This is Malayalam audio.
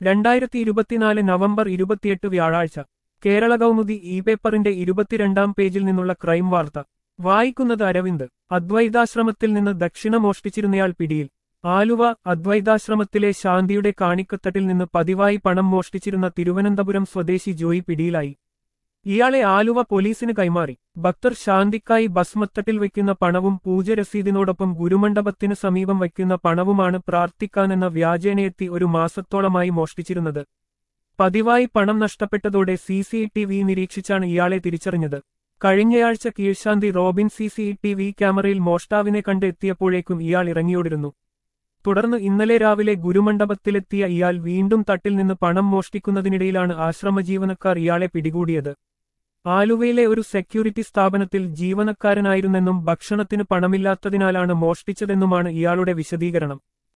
രണ്ടായിരത്തി ഇരുപത്തിനാല് നവംബർ ഇരുപത്തിയെട്ട് വ്യാഴാഴ്ച കേരള കൗമുദി ഇ പേപ്പറിന്റെ ഇരുപത്തിരണ്ടാം പേജിൽ നിന്നുള്ള ക്രൈം വാർത്ത വായിക്കുന്നത് അരവിന്ദ് അദ്വൈതാശ്രമത്തിൽ നിന്ന് ദക്ഷിണ മോഷ്ടിച്ചിരുന്നയാൾ പിടിയിൽ ആലുവ അദ്വൈതാശ്രമത്തിലെ ശാന്തിയുടെ കാണിക്കത്തട്ടിൽ നിന്ന് പതിവായി പണം മോഷ്ടിച്ചിരുന്ന തിരുവനന്തപുരം സ്വദേശി ജോയി പിടിയിലായി ഇയാളെ ആലുവ പോലീസിന് കൈമാറി ഭക്തർ ശാന്തിക്കായി ഭസ്മത്തട്ടിൽ വയ്ക്കുന്ന പണവും പൂജ രസീതിനോടൊപ്പം ഗുരുമണ്ഡപത്തിന് സമീപം വയ്ക്കുന്ന പണവുമാണ് പ്രാർത്ഥിക്കാനെന്ന വ്യാജേനയെത്തി ഒരു മാസത്തോളമായി മോഷ്ടിച്ചിരുന്നത് പതിവായി പണം നഷ്ടപ്പെട്ടതോടെ സി സി ടി വി നിരീക്ഷിച്ചാണ് ഇയാളെ തിരിച്ചറിഞ്ഞത് കഴിഞ്ഞയാഴ്ച കീഴ്ശാന്തി Robin C C T V ക്യാമറയിൽ മോഷ്ടാവിനെ കണ്ട് എത്തിയപ്പോഴേക്കും ഇയാൾ ഇറങ്ങിയോടിരുന്നു തുടർന്ന് ഇന്നലെ രാവിലെ ഗുരുമണ്ഡപത്തിലെത്തിയ ഇയാൾ വീണ്ടും തട്ടിൽ നിന്ന് പണം മോഷ്ടിക്കുന്നതിനിടയിലാണ് ആശ്രമ ജീവനക്കാർ ഇയാളെ പിടികൂടിയത് ആലുവയിലെ ഒരു സെക്യൂരിറ്റി സ്ഥാപനത്തിൽ ജീവനക്കാരനായിരുന്നെന്നും ഭക്ഷണത്തിന് പണമില്ലാത്തതിനാലാണ് മോഷ്ടിച്ചതെന്നുമാണ് ഇയാളുടെ വിശദീകരണം